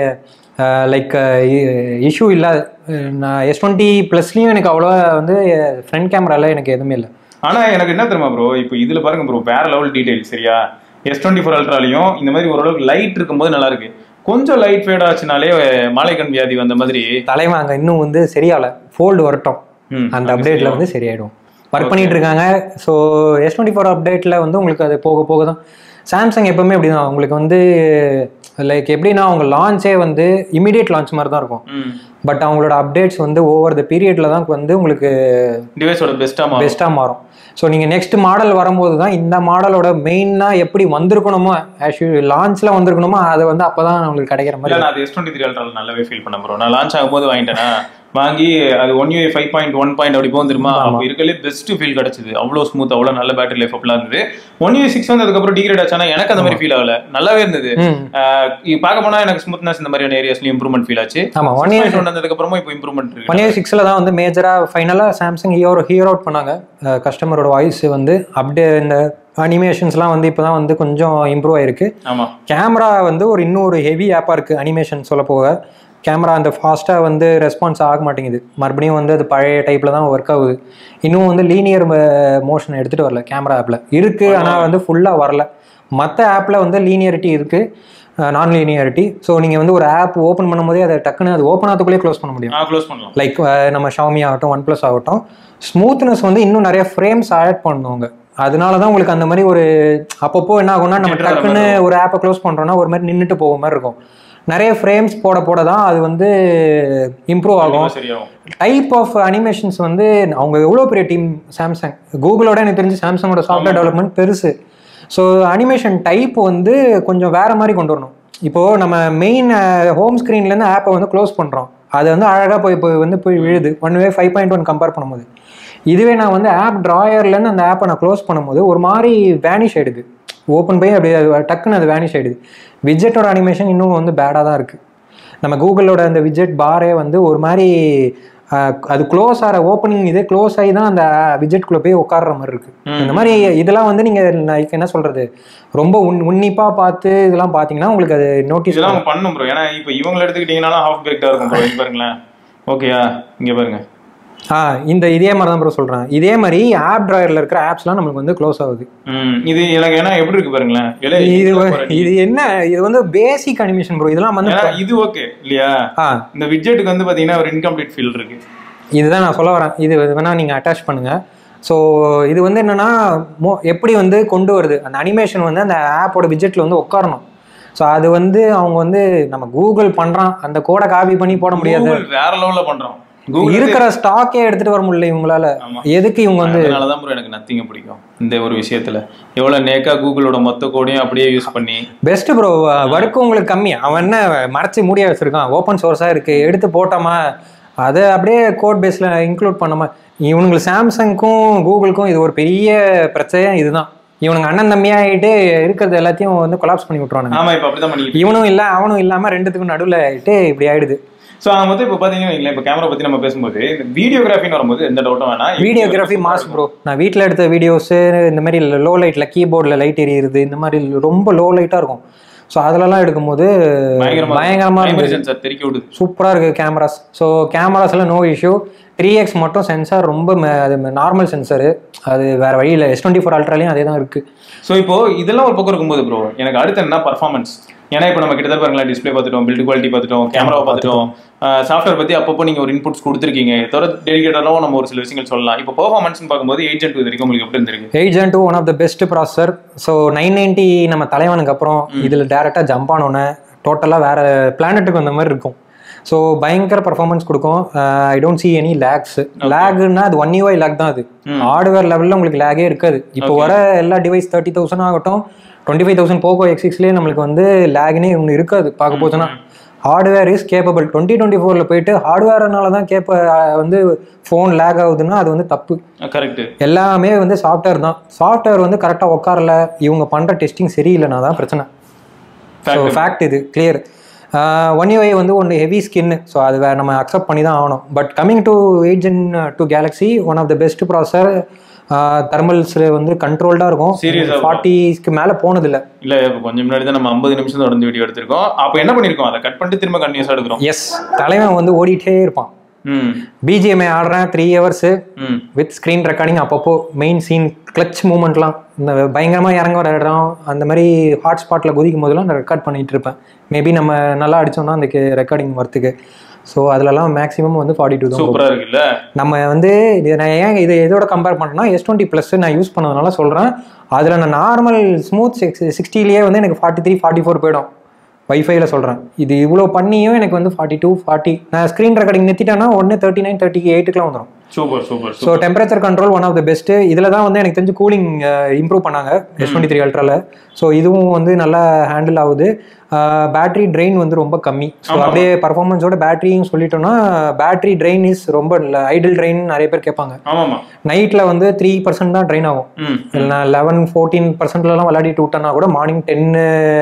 S2: லைக் இஷ்யூ இல்லாத அஹ் நான் எஸ் டுவெண்ட்டி ப்ளஸ்லேயும் எனக்கு அவ்வளோவா வந்து ஃப்ரண்ட் கேமராவில் எனக்கு எதுவுமே இல்லை
S1: ஆனா எனக்கு என்ன தெரியுமா ப்ரோ இப்போ இதுல பாருங்க ப்ரோ வேற லெவல் டீடைல் சரியா எஸ் டுவெண்ட்டி ஃபோர் அல்ட்ராலையும் இந்த மாதிரி ஓரளவுக்கு லைட் இருக்கும்போது நல்லா இருக்கு கொஞ்சம் லைட் ஃபேட் ஆச்சுனாலே மாலைக்கண் வியாதி வந்த மாதிரி
S2: தலைவன் அங்கே இன்னும் வந்து சரியாகல ஃபோல்டு வரட்டும்
S1: ம்,
S2: அந்த
S1: அது
S2: அப்டேட்டில்
S1: சரியாகும்.
S2: வந்து சரியாயிடும் ஒர்க் பண்ணிட்டு இருக்காங்க ஸோ எஸ் டுவெண்ட்டி ஃபோர் அப்டேட்டில் வந்து உங்களுக்கு அது போக போக தான் சாம்சங் எப்பவுமே அப்படி தான் உங்களுக்கு வந்து லைக் எப்படின்னா அவங்க லான்ச்சே வந்து இமீடியட் லான்ச் மாதிரி தான் இருக்கும்
S1: ம்
S2: பட் அவங்களோட அப்டேட்ஸ் வந்து ஓவர் த பீரியட்ல தான் வந்து உங்களுக்கு
S1: டிவைஸோட பெஸ்ட்டாக மாறும்
S2: பெஸ்ட்டாக மாறும் ஸோ நீங்கள் நெக்ஸ்ட் மாடல் வரும்போது தான் இந்த மாடலோட மெயினாக எப்படி வந்திருக்கணுமோ ஆக்சுவலி லான்ச்சில் வந்திருக்கணுமோ அது வந்து அப்போ தான் நம்மளுக்கு கிடைக்கிற மாதிரி
S1: இல்ல நான் அது எஸ் டுவெண்ட்டி த்ரீ அல்ட்ரால நல்லாவே ஃபீல் பண்ண ப்ரோ நான் லான்ச் ஆகும்போது வாங்கிட்டேனா வாங்கி அது one U five point one point அப்படி போகும் தெரியுமா அப்போ இருக்கலே பெஸ்ட் ஃபீல் கிடைச்சது அவ்வளோ ஸ்மூத் அவ்வளோ நல்ல பேட்டரி லைஃப் அப்படிலாம் இருந்தது ஒன் யூ சிக்ஸ் வந்து அதுக்கப்புறம் டிகிரேட் ஆச்சானா எனக்கு அந்த மாதிரி ஃபீல் ஆகல நல்லாவே இருந்தது
S2: ம்
S1: ஆஹ் இது பார்க்க போனா எனக்கு ஸ்மூத்னஸ் இந்த மாதிரியான ஏரியாஸ்லயும் இம்ப்ரூவ்மெண்ட் ஃபீல் ஆச்சு
S2: ஆமாம் ஒன் இயர்
S1: ஒன் வந்ததுக்கு அப்புறமா இப்போ இம்ப்ரூவ்மெண்ட் இருக்கு
S2: ஒன் இயர் சிக்ஸில் தான் வந்து மேஜராக ஃபைனலாக சாம்சங் ஹீரோ ஹீரோ அவுட் பண்ணாங்க கஸ்டமரோட வாய்ஸ் வந்து அப்டே இந்த அனிமேஷன்ஸ்லாம் வந்து இப்போ தான் வந்து கொஞ்சம் இம்ப்ரூவ் ஆயிருக்கு
S1: ஆமா
S2: கேமரா வந்து ஒரு இன்னொரு ஹெவி ஆப்பாக இருக்குது அனிமேஷன் சொல்ல போக கேமரா அந்த ஃபாஸ்ட்டாக வந்து ரெஸ்பான்ஸ் ஆக மாட்டேங்குது மறுபடியும் வந்து அது பழைய டைப்பில் தான் ஒர்க் ஆகுது இன்னும் வந்து லீனியர் மோஷன் எடுத்துகிட்டு வரல கேமரா ஆப்பில் இருக்குது ஆனால் வந்து ஃபுல்லாக வரல மற்ற ஆப்பில் வந்து லீனியரிட்டி இருக்குது நான் லீனியாரிட்டி ஸோ நீங்கள் வந்து ஒரு ஆப் ஓப்பன் பண்ணும்போதே அதை டக்குன்னு அது ஓப்பன் ஆகிறதுக்குள்ளே க்ளோஸ் பண்ண முடியும்
S1: நான் க்ளோஸ் பண்ணலாம்
S2: லைக் நம்ம ஷாமி ஆகட்டும் ஒன் ப்ளஸ் ஆகட்டும் ஸ்மூத்னஸ் வந்து இன்னும் நிறைய ஃப்ரேம்ஸ் ஆட் பண்ணுவாங்க அதனால தான் உங்களுக்கு அந்த மாதிரி ஒரு அப்பப்போ என்ன ஆகும்னா நம்ம
S1: Jitter வர
S2: டக்குன்னு ஒரு ஆப்பை க்ளோஸ் பண்ணுறோம்னா ஒரு மாதிரி நின்றுட்டு போக மாதிரி இருக்கும் நிறைய ஃப்ரேம்ஸ் போட போட தான் அது வந்து இம்ப்ரூவ் ஆகும்
S1: கண்டிப்பா சரியாகும்
S2: டைப் ஆஃப் அனிமேஷன்ஸ் வந்து அவங்க எவ்வளோ பெரிய டீம் சாம்சங் கூகுளோட எனக்கு தெரிஞ்சு சாம்சங்கோட சாஃப்ட்வேர் டெவலப்மெண்ட் பெருசு ஸோ அனிமேஷன் டைப் வந்து கொஞ்சம் வேற மாதிரி கொண்டு வரணும் இப்போது நம்ம மெயின் ஹோம் ஸ்க்ரீன்லேருந்து ஆப்பை வந்து க்ளோஸ் பண்ணுறோம் அது வந்து அழகாக போய் போய் வந்து போய் விழுது one way five point one compare பண்ணும்போது இதுவே நான் வந்து ஆப் ட்ராயர்லேருந்து அந்த ஆப்பை நான் க்ளோஸ் பண்ணும்போது ஒரு மாதிரி வேனிஷ் ஆயிடுது ஓப்பன் போய் அப்படியே அது டக்குன்னு அது வேனிஷ் ஆயிடுது விஜெட்டோட அனிமேஷன் இன்னும் வந்து பேடாக தான் இருக்குது நம்ம கூகுளோட அந்த விஜெட் பாரே வந்து ஒரு மாதிரி அஹ், அது க்ளோஸ் ஆகிற ஓப்பனிங் இதே க்ளோஸ் ஆகி தான் அந்த விஜெட்குள்ளே போய் உட்கார்ற மாதிரி இருக்கு இந்த மாதிரி இதெல்லாம் வந்து நீங்கள் லைக் என்ன சொல்றது ரொம்ப உன் உன்னிப்பாக பார்த்து இதெல்லாம் பார்த்தீங்கன்னா உங்களுக்கு அது நோட்டீஸ்
S1: இதெல்லாம் அவங்க பண்ணும் ப்ரோ ஏன்னா இப்போ இவங்களை எடுத்துக்கிட்டீங்கன்னா ஹாஃப் பேக்டா இருக்கும் ப்ரோ இங்க பாருங்களேன் ஓகேயா இங்க பாருங்க
S2: ஆ இந்த இதே மாதிரி தான் ப்ரோ சொல்கிறேன் இதே மாதிரி ஆப் ட்ராயரில் இருக்கிற ஆப்ஸ்லாம் நம்மளுக்கு வந்து க்ளோஸ் ஆகுது
S1: ம் இது எனக்கு ஏன்னா எப்படி இருக்கு பாருங்களேன் இல்ல
S2: இது வ- இது என்ன இது வந்து பேசிக் அனிமேஷன் ப்ரோ இதெல்லாம் வந்து
S1: ஏன்னா இது ஓகே இல்லையா
S2: ஆ
S1: இந்த விட்ஜெட்டுக்கு வந்து பாத்தீங்கன்னா ஒரு இன்கம்ப்ளீட் ஃபீல் இருக்கு
S2: இதுதான் நான் சொல்ல வரேன் இது வேணால் நீங்கள் அட்டாச் பண்ணுங்கள் ஸோ இது வந்து என்னென்னா மோ எப்படி வந்து கொண்டு வருது அந்த அனிமேஷன் வந்து அந்த ஆப்போட விஜெட்டில் வந்து உட்காரணும் ஸோ அது வந்து அவங்க வந்து நம்ம கூகுள் பண்ணுறான் அந்த கோடை காப்பி பண்ணி போட முடியாது
S1: Google வேற லெவல்ல பண்றோம் கூகுள்
S2: இருக்கிற ஸ்டாக்கே எடுத்துகிட்டு வர முடியல இவங்களால
S1: ஆமா.
S2: எதுக்கு இவங்க வந்து
S1: அதனாலதான் ப்ரோ எனக்கு நத்திங்க பிடிக்கும் இந்த ஒரு விஷயத்துல எவ்வளவு நேக்கா கூகுளோட மொத்த கோடையும் அப்படியே யூஸ் பண்ணி
S2: பெஸ்ட் ப்ரோ ஒர்க்கு உங்களுக்கு கம்மி அவன் என்ன மறைச்சி மூடியா வச்சிருக்கான் ஓப்பன் சோர்ஸாக இருக்கு எடுத்து போட்டோமா அதை அப்படியே கோட் பேஸில் இன்க்ளூட் பண்ணோமா இவனுங்களுக்கு சாம்சங்க்கும் கூகுளுக்கும் இது ஒரு பெரிய பிரச்சனையே இதுதான் இவனுங்க அண்ணன் தம்பியாகிட்டு இருக்கிறது எல்லாத்தையும் வந்து கொலாப்ஸ் பண்ணி விட்ருவானுங்க
S1: ஆமா இப்ப அப்படிதான் பண்ணிட்டு
S2: இவனும் இல்லை அவனும் இல்லாமல் ரெண்டுத்துக்கும் நடுவில் ஆகிட்டு இப்படி ஆயிடுது
S1: ஸோ அவங்க வந்து இப்போ பார்த்தீங்கன்னா வைங்களேன், இப்போ கேமரா பத்தி நம்ம பேசும்போது இந்த வீடியோகிராஃபின்னு வரும்போது எந்த டவுட்டும் வேணாம்
S2: வீடியோகிராஃபி மாஸ் ப்ரோ நான் வீட்டில் எடுத்த வீடியோஸு இந்த மாதிரி லோ லைட்டில் கீபோர்டில் லைட் எரியுது இந்த மாதிரி ரொம்ப லோ லைட்டாக இருக்கும் ஸோ அதிலலாம் எடுக்கும்போது
S1: பயங்கரமா
S2: பயங்கரமாக
S1: பிரைமரி
S2: இருந்தது
S1: சென்சார் தெறிக்க விடுது
S2: சூப்பராக இருக்குது கேமராஸ் ஸோ கேமராஸில் நோ இஷ்யூ த்ரீ எக்ஸ் மட்டும் சென்சார் ரொம்ப ம- அது நார்மல் சென்சாரு அது வேறு வழி இல்லை எஸ் டுவெண்ட்டி ஃபோர் அல்ட்ராலையும் அதே தான் இருக்குது
S1: ஸோ இப்போ இதெல்லாம் ஒரு பக்கம் இருக்கும்போது ப்ரோ எனக்கு அடுத்து என்ன பர்ஃபார்மன்ஸ் ஏன்னா இப்போ நம்ம கிட்டத்தட்ட பாருங்களேன் டிஸ்ப்ளே பார்த்துட்டோம் பில்ட் குவாலிட்டி பார்த்துட்டோம் கேமரா பார்த்துட்டோம் சாஃப்ட்வேர் பத்தி அப்பப்போ நீங்க ஒரு இன்புட்ஸ் கொடுத்துருக்கீங்க தவிர டெலிகேட்டராகவும் நம்ம ஒரு சில விஷயங்கள் சொல்லலாம் இப்போ பர்ஃபார்மன்ஸ் பார்க்கும்போது ஏஜென்ட் இது வரைக்கும் உங்களுக்கு எப்படி இருந்திருக்கு
S2: eight two one of the best processor so nine ninety நம்ம தலைவனுக்கு அப்புறம் இதில் டேரெக்டாக ஜம்ப் ஆனோன்னே டோட்டலாக வேறு பிளானட்டுக்கு வந்த மாதிரி இருக்கும் ஸோ பயங்கர பர்ஃபார்மன்ஸ் கொடுக்கும் I don't see any lags லேக்னா அது ஒன் யூஐ லேக் தான் அது ஹார்ட்வேர் லெவலில் உங்களுக்கு லேகே இருக்காது இப்போ வர எல்லா டிவைஸ் தேர்ட்டி தௌசண்ட் ஆகட்டும் twenty five thousand Poco X சிக்ஸ்லேயே நம்மளுக்கு வந்து லேக்னே ஒன்று இருக்காது பார்க்க போச்சுன்னா hardware is capable twenty twenty ஃபோரில் போயிட்டு ஹார்ட்வேர்னால தான் கேப்ப வந்து ஃபோன் லேக் ஆகுதுன்னா அது வந்து தப்பு
S1: கரெக்ட்
S2: எல்லாமே வந்து சாஃப்ட்வேர் தான் சாஃப்ட்வேர் வந்து கரெக்டாக உட்காரல இவங்க பண்ணுற டெஸ்டிங் சரியில்லைனா தான் பிரச்சனை ஸோ ஃபேக்ட் இது கிளியர் ஒன் யூஐ வந்து ஒன்று ஹெவி ஸ்கின்னு ஸோ அது வேற நம்ம அக்செப்ட் பண்ணி தான் ஆகணும் but coming to eight gen two Galaxy one of the best processor thermals வந்து கண்ட்ரோல்டாக இருக்கும்
S1: Serious ஆ
S2: ஃபார்ட்டிஸ்க்கு மேலே போனதில்லை
S1: இல்ல இப்போ கொஞ்சம் முன்னாடி தான் நம்ம ஐம்பது நிமிஷம் தொடர்ந்து வீடியோ எடுத்திருக்கோம் அப்போ என்ன பண்ணிருக்கோம் அதை கட் பண்ணிட்டு திரும்ப கண்டினியூஸா எடுக்கிறோம்
S2: எஸ் தலைவன் வந்து ஓடிட்டே இருப்பான்
S1: ம்
S2: பிஜிஎம்ஐ ஆடுறேன் த்ரீ ஹவர்ஸு
S1: ம்
S2: வித் ஸ்க்ரீன் ரெக்கார்டிங் அப்பப்போ மெயின் சீன் கிளச் மூமெண்ட்லாம் இந்த பயங்கரமாக இறங்க வர இடம் அந்த மாதிரி ஹாட் ஸ்பாட்டில் குதிக்கும் போதெல்லாம் நான் ரெக்கார்ட் பண்ணிட்டு இருப்பேன் மேபி நம்ம நல்லா அடிச்சோம்னா அந்த ரெக்கார்டிங் வரத்துக்கு ஸோ அதுலலாம் மேக்ஸிமம் வந்து ஃபார்ட்டி டூ தான் போகும்.
S1: சூப்பரா இருக்குல்ல
S2: நம்ம வந்து இது நான் ஏன் இது எதோட கம்பேர் பண்ணேன்னா எஸ் டுவெண்ட்டி ப்ளஸ் நான் யூஸ் பண்ணதுனால சொல்கிறேன் அதில் நான் நார்மல் ஸ்மூத் சிக்ஸ் சிக்ஸ்டிலேயே வந்து எனக்கு ஃபார்ட்டி த்ரீ ஃபார்ட்டி ஃபோர் போயிடும் வைஃபைல சொல்கிறேன் இது இவ்வளோ பண்ணியும் எனக்கு வந்து ஃபார்ட்டி டூ ஃபார்ட்டி நான் ஸ்க்ரீன் ரெக்கார்டிங் நிறுத்திட்டேன்னா உடனே தேர்ட்டி நைன் தேர்ட்டி எயிட்டுக்குலாம் வந்துடும்
S1: super super
S2: so temperature control one of the best இதில் தான் வந்து எனக்கு தெரிஞ்சு கூலிங் இம்ப்ரூவ் பண்ணாங்க எஸ் டுவெண்ட்டி த்ரீ அல்ட்ராவில் ஸோ இதுவும் வந்து நல்லா ஹேண்டில் ஆகுது பேட்டரி ட்ரெயின் வந்து ரொம்ப கம்மி ஸோ அப்படியே பர்ஃபார்மன்ஸோட பேட்டரியும் சொல்லிட்டோம்னா பேட்டரி ட்ரெயின் இஸ் ரொம்ப ஐடில் ட்ரெயின் நிறைய பேர் கேட்பாங்க
S1: ஆமாமா
S2: நைட்டில் வந்து த்ரீ பர்சன்ட் தான் ட்ரெயின் ஆகும்
S1: ம்
S2: இல்லைனா லெவன் ஃபோர்டீன் பர்சன்ட்லலாம் விளையாடிட்டு விட்டோன்னா கூட மார்னிங் டென்னு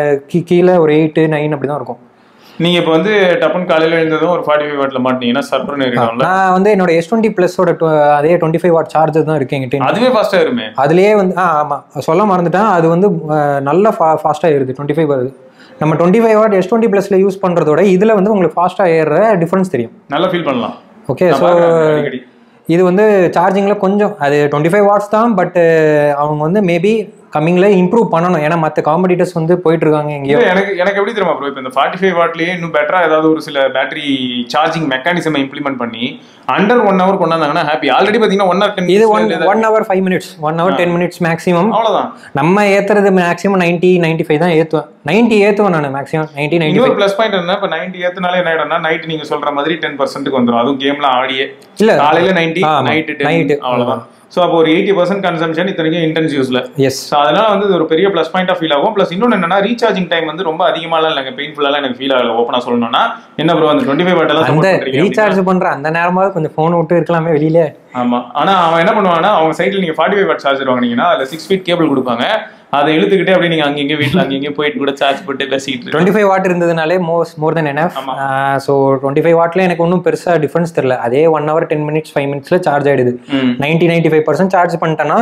S2: கீழே ஒரு எயிட்டு நைன் அப்படி தான் இருக்கும்
S1: நீங்க இப்ப வந்து டப்புன்னு காலையில எழுந்ததும் ஒரு ஃபார்ட்டி ஃபைவ் வாட்ல மாட்டீங்கன்னா சர்ப்ரன் இருக்கணும்ல
S2: நான் வந்து என்னோட எஸ் டுவெண்ட்டி ப்ளஸோட அதே டுவெண்ட்டி ஃபைவ் வாட் சார்ஜர் தான் இருக்கு எங்கிட்ட
S1: அதுவே ஃபாஸ்டா இருமே
S2: அதுலயே வந்து ஆ ஆமாம் சொல்ல மறந்துட்டேன் அது வந்து அஹ், நல்ல ஃபா ஃபாஸ்ட்டாக ஏறுது டுவெண்ட்டி ஃபைவ் வருது நம்ம twenty five watt S twenty ப்ளஸில் யூஸ் பண்ணுறதோட இதில் வந்து உங்களுக்கு ஃபாஸ்ட்டாக ஏறுற டிஃப்ரென்ஸ் தெரியும்
S1: நல்லா ஃபீல் பண்ணலாம்
S2: ஓகே
S1: நான்
S2: ஸோ
S1: பார்க்கறேன் அடிக்கடி.
S2: இது வந்து சார்ஜிங்கில் கொஞ்சம் அது டுவெண்ட்டி ஃபைவ் வாட்ஸ் தான் பட் அவங்க வந்து மேபி கம்மிங்கில் இம்ப்ரூவ் பண்ணணும் ஏன்னா மற்ற காம்படிட்டர்ஸ் வந்து போயிட்டு இருக்காங்க எங்கேயோ
S1: இல்ல, எனக்கு எனக்கு எப்படி தெரியுமா ப்ரோ இப்போ இந்த ஃபார்ட்டி ஃபைவ் வாட்லயே இன்னும் பெட்டரா ஏதாவது ஒரு சில பேட்டரி சார்ஜிங் மெக்கானிசம் இம்ப்ளிமெண்ட் பண்ணி அண்டர் ஒன் ஹவர் கொண்டாந்தாங்கன்னா ஹாப்பி ஆல்ரெடி பாத்தீங்கன்னா ஒன் ஹவர் டென்
S2: இது one one hour five minutes one hour ten minutes maximum
S1: அவ்வளவுதான்
S2: நம்ம ஏத்துறது மேக்ஸிமம் நைன்ட்டி நைன்ட்டி ஃபைவ் தான் ஏற்றுவேன் நைன்ட்டி ஏற்றுவேன் நான் மேக்ஸிமம் நைன்ட்டி நைன்ட்டி
S1: இன்னொரு ப்ளஸ் பாயிண்ட் என்ன இப்போ நைன்டி ஏத்துனால என்ன ஆயிடும்னா நைட் நீங்க சொல்ற மாதிரி டென் பர்சன்ட்டுக்கு வந்துரும் அதுவும் கேம்லாம் ஆடியே
S2: இல்ல
S1: காலையில நைன்டி
S2: ஆமா.
S1: Night
S2: Night.
S1: டென் அவ்வளவுதான் ஸோ அப்போ ஒரு எயிட்டி பர்சன்ட் கன்சம்ஷன் இத்தனைக்கும் இன்டென்ஸ் யூஸ்ல
S2: எஸ்
S1: ஸோ அதனால வந்து இது ஒரு பெரிய ப்ளஸ் பாயிண்டா ஃபீல் ஆகும் ப்ளஸ் இன்னொன்று என்னன்னா ரீசார்ஜிங் டைம் வந்து ரொம்ப அதிகமாலாம் இல்லைங்க பெயின்ஃபுல்லாலாம் எனக்கு ஃபீல் ஆகல ஓப்பனா சொல்லணும்னா என்ன ப்ரோ அந்த டுவெண்ட்டி ஃபைவ் வாட்டெல்லாம்
S2: அந்த
S1: support பண்றீங்க அப்படின்னா?
S2: ரீசார்ஜ் பண்ற அந்த நேரமாவது கொஞ்சம் ஃபோன் விட்டு இருக்கலாமே வெளியில
S1: ஆமா ஆனா அவன் என்ன பண்ணுவான்னா அவங்க சைட்ல நீங்க ஃபார்ட்டி ஃபைவ் வாட் சார்ஜர் வாங்குனீங்கன்னா அதுல சிக்ஸ் ஃபீட் கேபிள் கொடுப்பாங்க அதை இழுத்துக்கிட்டே அப்படியே நீங்க அங்கங்க வீட்டுல அங்கங்க போயிட்டு கூட சார்ஜ் போட்டு பேசிட்டு இருக்கலாம்.
S2: டுவெண்ட்டி ஃபைவ் வாட் இருந்ததுனாலே மோஸ் மோர் தென் என்ன
S1: ஆமா.
S2: ஸோ டுவெண்ட்டி ஃபைவ் வாட்ல எனக்கு ஒன்றும் பெருசாக டிஃபரன்ஸ் தெரியல அதே one hour ten minutes five மினிட்ஸ்ல சார்ஜ் ஆயிடுது
S1: ம்.
S2: Ninety ninety five percent charge பண்ணிட்டேன்னா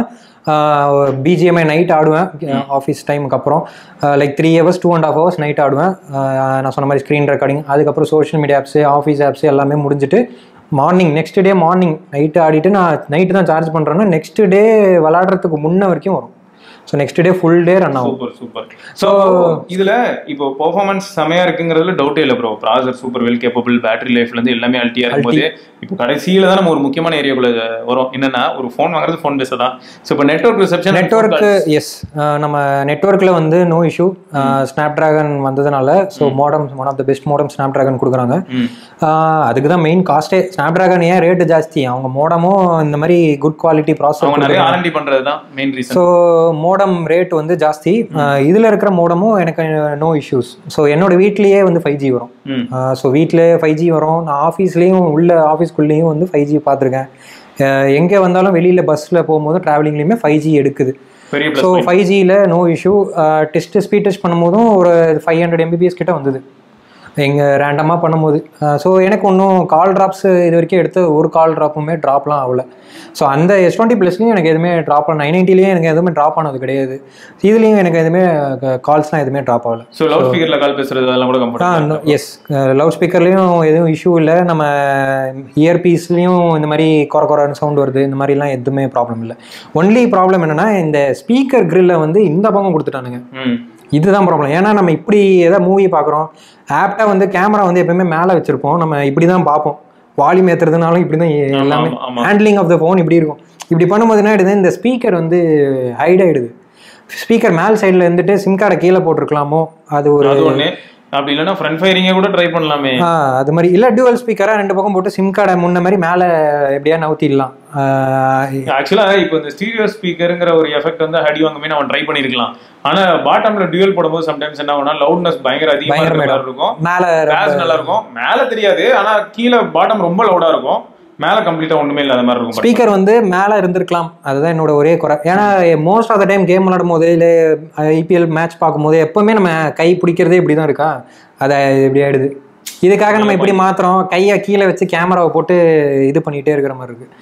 S2: பிஜிஎம்ஐ நைட் ஆடுவேன் ஆஃபீஸ் டைமுக்கு அப்புறம் like three hours two and half hours night ஆடுவேன் ஆஹ் நான் சொன்ன மாதிரி ஸ்க்ரீன் ரெக்கார்டிங் அதுக்கப்புறம் social media apps office apps எல்லாமே முடிஞ்சுட்டு morning next day morning night ஆடிட்டு நான் நைட்டு தான் சார்ஜ் பண்ணுறேன்னா நெக்ஸ்ட் டே விளாடுறதுக்கு முன்ன வரைக்கும் வரும் so next day full day run ஆகும்
S1: சூப்பர் சூப்பர் சோ இதுல இப்போ பெர்ஃபார்மன்ஸ் செமையா இருக்குங்கிறதுல டவுட்டே இல்ல ப்ரோ ப்ராசர் சூப்பர் வெல் கேப்பபிள் பேட்டரி லைஃப்ல இருந்து எல்லாமே அல்ட்டியா இருக்கும்போது இப்போ கடைசியில தான் நம்ம ஒரு முக்கியமான ஏரியாக்குள்ள வரும் என்னன்னா ஒரு ஃபோன் வாங்குறது ஃபோன் பேச தான் ஸோ இப்போ நெட்வொர்க் ரிசப்ஷன்
S2: நெட்ஒர்க்கு எஸ் நம்ம நெட்ஒர்க்கில் வந்து நோ இஷ்யூ ஸ்னாப் ட்ராகன் வந்ததுனால so modem one of the best modem Snapdragon கொடுக்குறாங்க ஆஹ் அதுக்கு தான் மெயின் காஸ்ட்டே ஸ்னாப் ட்ராகன் ஏன் ரேட்டு ஜாஸ்தி அவங்க மோடமும் இந்த மாதிரி குட் குவாலிட்டி
S1: அவங்க
S2: ப்ராசஸர்
S1: நிறைய ஆர்என்டி பண்றது தான் main reason
S2: so modem rate வந்து ஜாஸ்தி இதில் இருக்கிற மோடமும் எனக்கு நோ இஷ்யூஸ் ஸோ என்னோட வீட்லேயே வந்து ஃபைவ் ஜி வரும்
S1: ம்
S2: ஸோ வீட்டில் ஃபைவ் ஜி வரும் நான் ஆஃபீஸ்லேயும் உள்ள ஆஃபீஸ்க்குள்ளேயும் வந்து ஃபைவ் ஜி பார்த்துருக்கேன் எங்கே வந்தாலும் வெளியில் பஸ்ஸில் போகும்போது ட்ராவலிங்லேயுமே ஃபைவ் ஜி எடுக்குது
S1: பெரிய
S2: ஸோ
S1: ப்ளஸ்
S2: ஃபைவ் ஜியில் no issue test speed test பண்ணும்போதும் ஒரு ஃபைவ் ஹண்ட்ரட் எம்பிபிஎஸ் கிட்ட வந்தது எங்கே ரேண்டமாக பண்ணும்போது ஸோ எனக்கு ஒன்றும் கால் ட்ராப்ஸ் இது வரைக்கும் எடுத்து ஒரு கால் ட்ராப்புமே ட்ராப்லாம் ஆகல ஸோ அந்த எஸ் டுவெண்ட்டி ப்ளஸ்லையும் எனக்கு எதுவுமே ட்ராப் ஆன நைன் நைன்ட்டிலையும் எனக்கு எதுவுமே ட்ராப் ஆனது கிடையாது இதுலேயும் எனக்கு எதுவுமே கால்ஸ்லாம் எதுவுமே ட்ராப் ஆகல
S1: ஸோ லவுட் ஸ்பீக்கர்ல கால் பேசுறது அதெல்லாம் கூட
S2: ஆ
S1: கம்ஃபர்டபுள்
S2: எஸ் லவுட் ஸ்பீக்கர்லேயும் எதுவும் இஷ்யூ இல்லை நம்ம இயர்பீஸ்லேயும் இந்த மாதிரி குறை குறைன்னு சவுண்ட் வருது இந்த மாதிரிலாம் எதுவுமே ப்ராப்ளம் இல்லை ஒன்லி ப்ராப்ளம் என்னன்னா இந்த ஸ்பீக்கர் கிரில்ல வந்து இந்த பக்கம் கொடுத்துட்டானுங்க
S1: ம்
S2: இதுதான் ப்ராப்ளம் ஏன்னா நம்ம இப்படி ஏதாவது மூவி பார்க்குறோம் ஆப்டாக வந்து கேமரா வந்து எப்பவுமே மேலே வச்சிருப்போம் நம்ம இப்படி தான் பார்ப்போம் வால்யூம் ஏற்றுறதுனாலும் இப்படி தான் எல்லாமே
S1: ஆமா, ஆமா.
S2: ஹேண்ட்லிங் ஆஃப் த ஃபோன் இப்படி இருக்கும் இப்படி பண்ணும்போது என்ன ஆயிடுது இந்த ஸ்பீக்கர் வந்து ஹைட் ஆயிடுது ஸ்பீக்கர் மேல் சைடில் இருந்துட்டு சிம் கார்டை கீழே போட்டிருக்கலாமோ அது ஒரு
S1: அது ஒண்ணு அப்படி இல்லைன்னா ஃப்ரண்ட் ஃபயரிங்க கூட ட்ரை பண்ணலாமே
S2: ஆ அது மாதிரி இல்லை டியூவல் ஸ்பீக்கராக ரெண்டு பக்கம் போட்டு சிம் கார்டை முன்ன மாதிரி மேலே எப்படியா நவுத்திடலாம்
S1: ஆக்சுவலா இப்போ இந்த ஸ்டீரியோ ஸ்பீக்கருங்கிற ஒரு எஃபெக்ட் வந்து அடி வாங்குமே நம்ம ட்ரை பண்ணிருக்கலாம் ஆனா பாட்டம்ல டியூல் போடும்போது சம்டைம்ஸ் என்ன ஆகும்னா லவுட்னஸ் பயங்கர அதிகமா இருக்கிற
S2: பயங்கரமா
S1: மாதிரி இருக்கும்
S2: மேலே
S1: பேஸ் நல்லா இருக்கும் மேல தெரியாது ஆனா கீழே பாட்டம் ரொம்ப லவுடா இருக்கும் மேல கம்ப்ளீட்டா ஒண்ணுமே இல்லாத மாதிரி இருக்கும்
S2: ஸ்பீக்கர் வந்து மேலே இருந்திருக்கலாம் அதுதான் என்னோட ஒரே குறை ஏன்னா most of the time game விளாடும் போது இல்லை ஐபிஎல் மேட்ச் பார்க்கும்போது எப்பவுமே நம்ம கை பிடிக்கிறதே இப்படி தான் இருக்கா அது இப்படி ஆயிடுது இதுக்காக நம்ம இப்படி மாத்துறோம் கையை கீழே வச்சு கேமராவை போட்டு இது பண்ணிட்டே இருக்கிற மாதிரி இருக்கு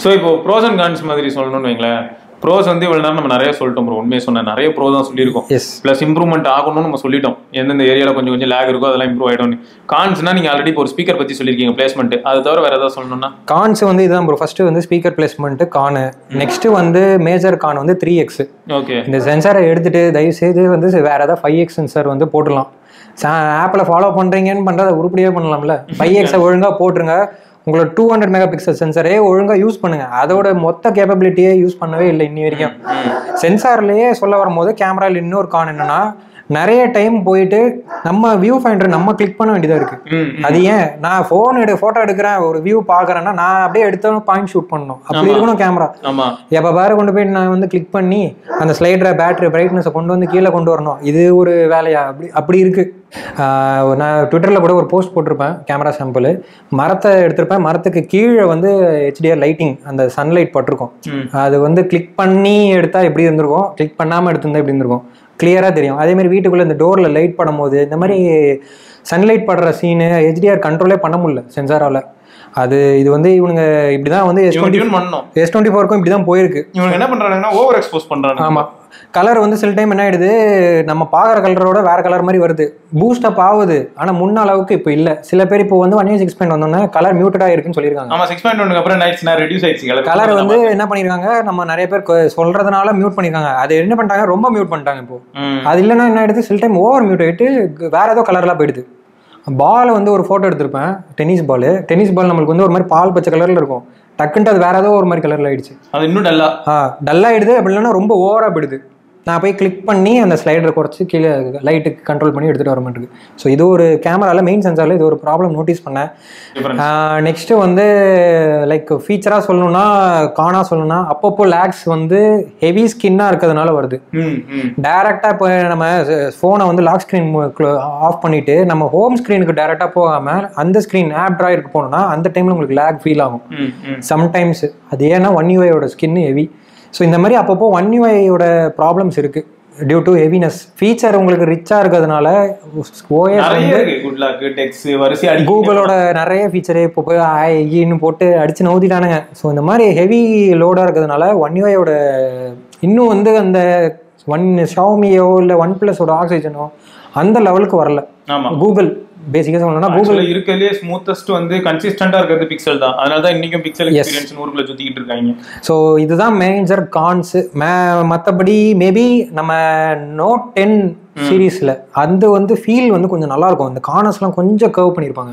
S1: ஸோ இப்போ ப்ரோஸ் அண்ட் கான்ஸ் மாதிரி சொல்லணும்னு வைங்களேன் ப்ரோஸ் வந்து இவ்வளவு நேரம் நம்ம நிறைய சொல்லிட்டோம் ப்ரோ உண்மையை சொன்ன நிறைய ப்ரோ தான் சொல்லியிருக்கோம்
S2: எஸ்
S1: ப்ளஸ் இம்ப்ரூவ்மெண்ட் ஆகணும்னு நம்ம சொல்லிட்டோம் எந்தெந்த ஏரியாவில் கொஞ்சம் கொஞ்சம் லேக் இருக்கோ அதெல்லாம் இம்ப்ரூவ் ஆகிடும் கான்ஸ்னா நீங்கள் ஆல்ரெடி இப்போ ஒரு ஸ்பீக்கர் பற்றி சொல்லியிருக்கீங்க பிளேஸ்மெண்ட் அது தவிர வேற ஏதாவது சொல்லணும்னா
S2: கான்ஸ் வந்து இதுதான் ப்ரோ ஃபர்ஸ்ட் வந்து ஸ்பீக்கர் பிளேஸ்மெண்ட் கானு நெக்ஸ்ட் வந்து மேஜர் கான் வந்து த்ரீ எக்ஸ்
S1: ஓகே
S2: இந்த சென்சாரை எடுத்துட்டு தயவு செய்து வந்து வேற ஏதாவது ஃபைவ் எக்ஸ் சென்சார் வந்து போட்டுடலாம் ஆப்பில் ஃபாலோ பண்றீங்கன்னு பண்றத உருப்படியே பண்ணலாம்ல ஃபைவ் எக்ஸை ஒழுங்கா போட்டுருங்க உங்களோட டூ ஹண்ட்ரட் மெகா பிக்சல் சென்சரே ஒழுங்கா யூஸ் பண்ணுங்க அதோட மொத்த கேப்பபிலிட்டியே யூஸ் பண்ணவே இல்லை இன்னி வரைக்கும் சென்சார்லயே சொல்ல வரும்போது கேமரால இன்னொரு கான் என்னன்னா நிறைய டைம் போயிட்டு நம்ம வியூ ஃபைண்டர் நம்ம கிளிக் பண்ண வேண்டியதா இருக்கு
S1: ம்
S2: அது ஏன் நான் ஃபோன் எடு ஃபோட்டோ எடுக்கிறேன் ஒரு வியூ பார்க்கறேன்னா நான் அப்படியே எடுத்தோம் பாயிண்ட் ஷூட் பண்ணணும் அப்படி இருக்கணும் கேமரா
S1: ஆமா
S2: எப்போ பாரு கொண்டு போய் நான் வந்து கிளிக் பண்ணி அந்த ஸ்லைடரை பேட்டரி பிரைட்னஸை கொண்டு வந்து கீழே கொண்டு வரணும் இது ஒரு வேலையா அப்படி அப்படி இருக்கு ஆஹ் நான் ட்விட்டரில் கூட ஒரு போஸ்ட் போட்டிருப்பேன் கேமரா சாம்பிள் மரத்தை எடுத்திருப்பேன் மரத்துக்கு கீழே வந்து ஹெச்டிஆர் லைட்டிங் அந்த சன்லைட் பட்டிருக்கும்
S1: ம்.
S2: அது வந்து கிளிக் பண்ணி எடுத்தா எப்படி இருந்திருக்கும் கிளிக் பண்ணாமல் எடுத்திருந்தா எப்படி இருந்திருக்கும் கிளியராக தெரியும் அதே மாதிரி வீட்டுக்குள்ளே இந்த டோரில் லைட் படும்போது இந்த மாதிரி சன்லைட் படுற சீனு ஹெச்டிஆர் கண்ட்ரோலே பண்ண முடியல சென்சாரால் அது இது வந்து இவனுங்க இப்படி தான் வந்து எஸ்
S1: இவங்க
S2: டுவெண்ட்டி
S1: டியூன் பண்ணணும்
S2: எஸ் டுவெண்ட்டி ஃபோருக்கும் இப்படி தான் போயிருக்கு
S1: இவங்க என்ன பண்றாங்கன்னா ஓவர் எக்ஸ்போஸ் பண்றாங்க
S2: ஆமா கலர் வந்து சில டைம் என்ன ஆயிடுது நம்ம பார்க்குற கலரோட வேற கலர் மாதிரி வருது பூஸ்ட் அப் ஆகுது ஆனா முன்ன அளவுக்கு இப்போ இல்ல சில பேர் இப்போ வந்து ஒன் இயர் சிக்ஸ் பாயிண்ட் வந்தோன்னே கலர் மியூட்டடா இருக்குன்னு சொல்லியிருக்காங்க
S1: ஆமா சிக்ஸ் பாயிண்ட் ஒன்னுக்கு அப்புறம் நைட்ஸ் நான் ரெடியூஸ் ஆயிடுச்சு colour.
S2: கலர் வந்து என்ன பண்ணிருக்காங்க நம்ம நிறைய பேர் கொ- சொல்றதுனால மியூட் பண்ணிருக்காங்க அது என்ன பண்ணிட்டாங்க ரொம்ப மியூட் பண்ணிட்டாங்க இப்போ
S1: ம்.
S2: அது இல்லைன்னா என்ன ஆயிடுது சில டைம் ஓவர் மியூட் ஆயிட்டு க- வேற ஏதோ கலர்லாம் போயிடுது பால் வந்து ஒரு ஃபோட்டோ எடுத்திருப்பேன் டென்னிஸ் பால் டென்னிஸ் பால் நம்மளுக்கு வந்து ஒரு மாதிரி பால் பச்சை கலர்ல இருக்கும் டக்குன்ட்டு அது வேற ஏதோ ஒரு மாதிரி கலர்ல ஆயிடுச்சு
S1: அது இன்னும் டல்லா
S2: ஆ டல்லாகிடுது அப்படி இல்லைன்னா ரொம்ப ஓவராக போயிடுது நான் போய் கிளிக் பண்ணி அந்த ஸ்லைடரை குறைச்சி கீழே லைட்டுக்கு கண்ட்ரோல் பண்ணி எடுத்துகிட்டு வர மாட்டேங்குது ஸோ இது ஒரு கேமராவில் மெயின் சென்சாரில் இது ஒரு ப்ராப்ளம் நோட்டீஸ் பண்ணேன்
S1: டிஃபரன்ஸ்
S2: நெக்ஸ்ட்டு வந்து லைக் ஃபீச்சராக சொல்லணும்னா காணா சொல்லணும்னா அப்பப்போ லேக்ஸ் வந்து ஹெவி ஸ்கின்னாக இருக்கிறதுனால வருது
S1: ம் ம்
S2: டேரெக்டாக இப்போ நம்ம ஃபோனை வந்து லாக் ஸ்க்ரீன் ஆஃப் பண்ணிவிட்டு நம்ம ஹோம் ஸ்க்ரீனுக்கு டேரெக்டாக போகாமல் அந்த ஸ்க்ரீன் ஆப் ட்ராயருக்கு போனோம்னா அந்த டைமில் உங்களுக்கு லேக் ஃபீல் ஆகும்
S1: ம் ம்
S2: சம்டைம்ஸ் அது ஏன்னா ஒன் யூஐயோட ஸ்கின் ஹெவி ஸோ இந்த மாதிரி அப்பப்போ ஒன் யூஐயோட ப்ராப்ளம்ஸ் இருக்கு டியூ டு ஹெவினஸ் ஃபீச்சர் உங்களுக்கு ரிச்சாக இருக்கிறதுனால ஓஎஸ்
S1: நிறைய இருக்கு குட் லக் டெக்ஸ் வரிசை அடி
S2: கூகுளோட நிறைய ஃபீச்சரே இப்போ போய் ஐன்னு போட்டு அடிச்சு நோத்திட்டானுங்க ஸோ இந்த மாதிரி ஹெவி லோடாக இருக்கிறதுனால ஒன் யூஐயோட இன்னும் வந்து அந்த ஒன் ஷாமியோ இல்லை ஒன் ப்ளஸோட ஆக்சிஜனோ அந்த லெவலுக்கு வரல
S1: ஆமா
S2: கூகுள் பேசிக்காக சொல்லணும்னா கூகுள்
S1: கூகுள் இருக்கறதுலயே ஸ்மூத்தஸ்ட் வந்து கன்சிஸ்டன்டா இருக்கிறது பிக்சல் தான் அதனால தான் இன்னைக்கும் பிக்சல்
S2: Yes.
S1: எக்ஸ்பீரியன்ஸ் ஊருக்குள்ள சுத்திக்கிட்டு இருக்காங்க
S2: ஸோ இதுதான் மேஜர் கான்ஸ் மே மற்றபடி மேபி நம்ம நோட் டென் சீரீஸில் அது வந்து ஃபீல் வந்து கொஞ்சம் நல்லா இருக்கும் இந்த கார்னர்ஸ்லாம் கொஞ்சம் கர்வ் பண்ணியிருப்பாங்க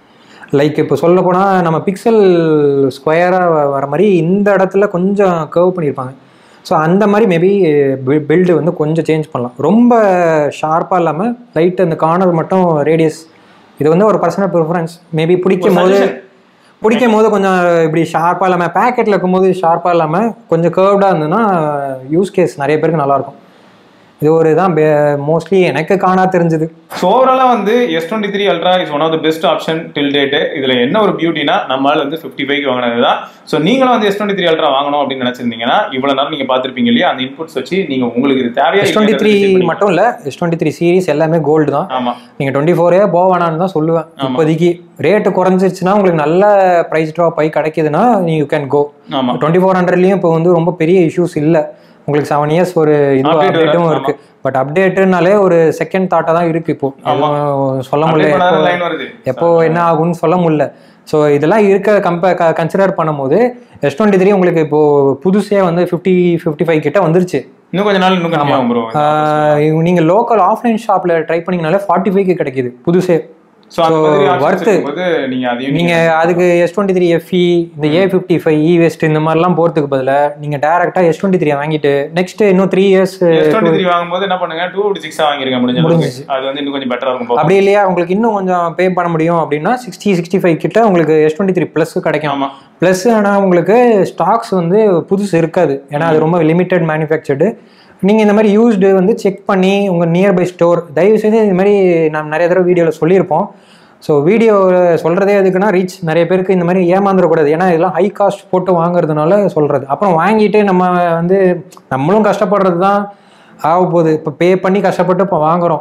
S2: லைக் இப்போ சொல்ல போனால் நம்ம பிக்சல் ஸ்கொயராக வர மாதிரி இந்த இடத்துல கொஞ்சம் கர்வ் பண்ணியிருப்பாங்க ஸோ அந்த மாதிரி மேபி பில்டு வந்து கொஞ்சம் சேஞ்ச் பண்ணலாம் ரொம்ப ஷார்ப்பாக இல்லாமல் லைட் அந்த கார்னர் மட்டும் ரேடியஸ் இது வந்து ஒரு பர்சனல் ப்ரிஃபரன்ஸ் மேபி பிடிக்கும் போது
S1: suggestion.
S2: பிடிக்கும் போது கொஞ்சம் இப்படி ஷார்ப்பாக இல்லாமல் பேக்கெட்டில் இருக்கும்போது ஷார்ப்பாக இல்லாமல் கொஞ்சம் கேர்வ்டாக இருந்ததுன்னா யூஸ் கேஸ் நிறைய பேருக்கு நல்லாயிருக்கும் இது ஒரு தான் மோஸ்ட்லி எனக்கு காணா தெரிஞ்சது
S1: ஸோ ஓவராலாக வந்து S twenty three ultra is one of the best option till date இதில் என்ன ஒரு பியூட்டினா நம்மளால வந்து ஃபிஃப்டி ஃபைவ்க்கு வாங்கினது தான் ஸோ நீங்களும் வந்து எஸ் டுவெண்ட்டி த்ரீ அல்ட்ரா வாங்கணும் அப்படின்னு நினச்சிருந்தீங்கன்னா இவ்வளோ நேரம் நீங்கள் பார்த்துருப்பீங்க இல்லையா அந்த இன்புட்ஸ் வச்சு நீங்கள் உங்களுக்கு இது தேவையா
S2: எஸ் டுவெண்ட்டி த்ரீ மட்டும் இல்லை எஸ் டுவெண்ட்டி த்ரீ சீரிஸ் எல்லாமே கோல்டு தான்
S1: ஆமாம்
S2: நீங்கள் டுவெண்ட்டி ஃபோரே போவானான்னு தான் சொல்லுவேன் இப்போதைக்கு ரேட்டு குறைஞ்சிருச்சுன்னா உங்களுக்கு நல்ல ப்ரைஸ் ட்ராப் ஆகி கிடைக்குதுன்னா யூ கேன் கோ
S1: ஆமாம்
S2: டுவெண்ட்டி ஃபோர் ஹண்ட்ரட்லேயும் இப்போ வந்து ரொம்ப பெரிய இஷ்யூஸ் இல்லை உங்களுக்கு செவன் இயர்ஸ் ஒரு இது
S1: Update
S2: அப்டேட்டும்
S1: வர-
S2: இருக்கு பட் அப்டேட்டுனாலே ஒரு செகண்ட் தாட்டாக தான் இருக்கு இப்போ எதுவும் சொல்ல முடியல எப்போ-
S1: லைன் வருது
S2: எப்போ என்ன ஆகும்னு சொல்ல முடியல ஸோ இதெல்லாம் இருக்க கம்பே கன்சிடர் பண்ணும்போது எஸ் டுவெண்ட்டி த்ரீ உங்களுக்கு இப்போ புதுசே வந்து ஃபிஃப்டி ஃபிஃப்டி ஃபைவ் கிட்ட வந்துருச்சு
S1: இன்னும் கொஞ்ச நாள் இன்னும் கம்மியாகும் ப்ரோ
S2: ஆஹ் நீங்க லோக்கல் ஆஃப்லைன் ஷாப்ல ட்ரை பண்ணீங்கனாலே ஃபார்ட்டி ஃபைவ்க்கு கிடைக்குது புதுசே
S1: ஸோ அந்த மாதிரி options
S2: worth.
S1: இருக்கும்போது நீங்கள் அதையும்
S2: நீங்க அதுக்கு எஸ் டுவெண்ட்டி த்ரீ எஃப்இ இந்த A fifty five E west இந்த மாதிரிலாம் போறதுக்கு பதிலா நீங்க டேரக்டா எஸ் டுவெண்ட்டி த்ரீ வாங்கிட்டு நெக்ஸ்ட் இன்னும் three years
S1: S twenty three வாங்கும்போது என்ன பண்ணுங்க டூ ஃபிஃப்டி சிக்ஸாக வாங்கிருங்க முடிஞ்ச அளவுக்கு. அது வந்து இன்னும் கொஞ்சம் பெட்டராக இருக்கும் போகும்
S2: அப்படி இல்லையா உங்களுக்கு இன்னும் கொஞ்சம் பே பண்ண முடியும் அப்படின்னா சிக்ஸ்டி சிக்ஸ்டி ஃபைவ் கிட்ட உங்களுக்கு எஸ் டுவெண்ட்டி த்ரீ ப்ளஸ் கிடைக்கும்
S1: ஆமாம்
S2: ப்ளஸ் ஆனால் உங்களுக்கு ஸ்டாக்ஸ் வந்து புதுசு இருக்காது ஏன்னா அது ரொம்ப லிமிட்டட் மேனுஃபேக்சர்டு நீங்கள் இந்த மாதிரி யூஸ்டு வந்து செக் பண்ணி உங்கள் நியர்பை ஸ்டோர் தயவு செஞ்சு இந்த மாதிரி நான் நிறைய தடவை வீடியோவில் சொல்லியிருப்போம் ஸோ வீடியோ சொல்கிறதே எதுக்குன்னா ரீச் நிறைய பேருக்கு இந்த மாதிரி ஏமாந்துடக்கூடாது ஏன்னா இதெல்லாம் ஹை காஸ்ட் போட்டு வாங்குறதுனால சொல்கிறது அப்புறம் வாங்கிட்டு நம்ம வந்து நம்மளும் கஷ்டப்படுறது தான் ஆக போகுது இப்போ பே பண்ணி கஷ்டப்பட்டு இப்போ வாங்குறோம்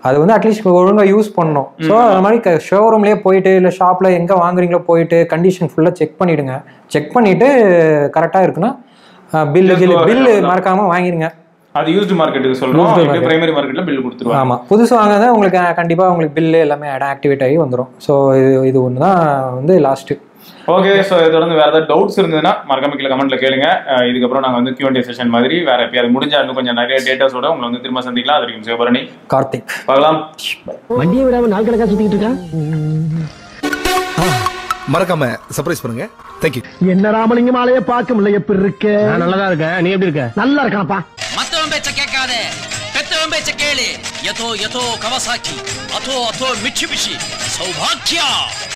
S2: அது வந்து அட்லீஸ்ட் ஒழுங்கா யூஸ் பண்ணணும் ஸோ அது மாதிரி ஷோரூம்லேயே போயிட்டு இல்லை ஷாப்பில் எங்கே வாங்குறீங்களோ போயிட்டு கண்டிஷன் ஃபுல்லாக செக் பண்ணிடுங்க செக் பண்ணிட்டு கரெக்டாக இருக்குன்னா bill
S1: Just
S2: bill
S1: go ahead,
S2: bill
S1: அவ்வளவுதான்.
S2: மறக்காம வாங்கிருங்க
S1: அது யூஸ்டு மார்க்கெட்டுக்கு சொல்றோம்
S2: Used
S1: இப்படி பிரைமரி மார்க்கெட்ல பில் கொடுத்துருவாங்க
S2: ஆமா புதுசு வாங்கினா உங்களுக்கு கண்டிப்பா உங்களுக்கு பில்லு எல்லாமே ஆக்டிவேட் ஆகி வந்துடும் ஸோ இது இது ஒன்று தான் வந்து லாஸ்ட்டு
S1: ஓகே ஸோ தொடர்ந்து வேற ஏதாவது டவுட்ஸ் இருந்ததுன்னா மறக்காம கீழே கமெண்ட்ல கேளுங்க அஹ் இதுக்கப்புறம் நாங்க வந்து Q&A செஷன் மாதிரி வேற எப்பயாவது முடிஞ்சா இன்னும் கொஞ்சம் நிறைய டேட்டாஸோட உங்களை வந்து திரும்ப சந்திக்கலாம் அது வரைக்கும் சிவபரணி
S2: கார்த்திக்
S1: பார்க்கலாம்
S3: வண்டியை விடாம நாள் கணக்கா சுத்திக்கிட்டு இருக்கா
S4: மறக்காம சர்ப்ரைஸ் பண்ணுங்க தேங்க்யூ
S3: என்ன ராமலிங்கம் ஆலைய பார்க்க முடியல எப்படி இருக்க நல்லதா இருக்க நீ எப்படி இருக்க நல்லா இருக்கானப்பா
S5: மத்தவன் பேச்ச கேட்காத பெத்தவன் பேச்ச கேளு யதோ யதோ கவசாக்கி அதோ அதோ மிட்சுபிஷி சௌபாக்கியா